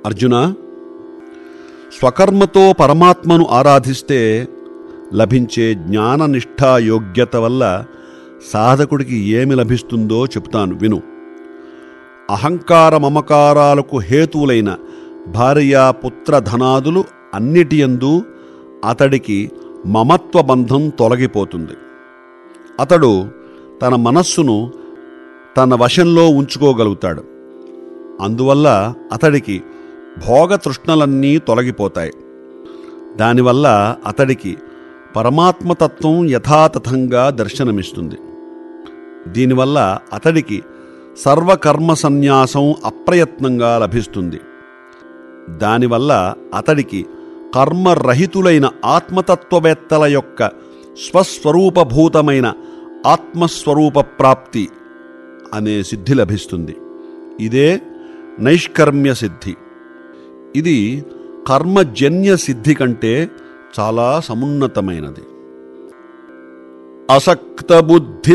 అర్జున స్వకర్మతో పరమాత్మను ఆరాధిస్తే లభించే జ్ఞాననిష్ఠా యోగ్యత వల్ల సాధకుడికి ఏమి లభిస్తుందో చెప్తాను విను అహంకార మమకారాలకు హేతువులైన భార్య పుత్ర ధనాదులు అన్నిటియందు అతడికి మమత్వ బంధం తొలగిపోతుంది అతడు తన మనస్సును తన వశంలో ఉంచుకోగలుగుతాడు అందువల్ల అతడికి భోగతృష్ణలన్నీ తొలగిపోతాయి దానివల్ల అతడికి పరమాత్మతత్వం యథాతథంగా దర్శనమిస్తుంది దీనివల్ల అతడికి సర్వకర్మ సన్యాసం అప్రయత్నంగా లభిస్తుంది దానివల్ల అతడికి కర్మరహితులైన ఆత్మతత్వవేత్తల యొక్క స్వస్వరూపభూతమైన ఆత్మస్వరూప ప్రాప్తి అనే సిద్ధి లభిస్తుంది ఇదే నైష్కర్మ్య సిద్ధి ఇది కర్మజన్య సిద్ధి కంటే చాలా సమున్నతమైనది అసక్త బుద్ధి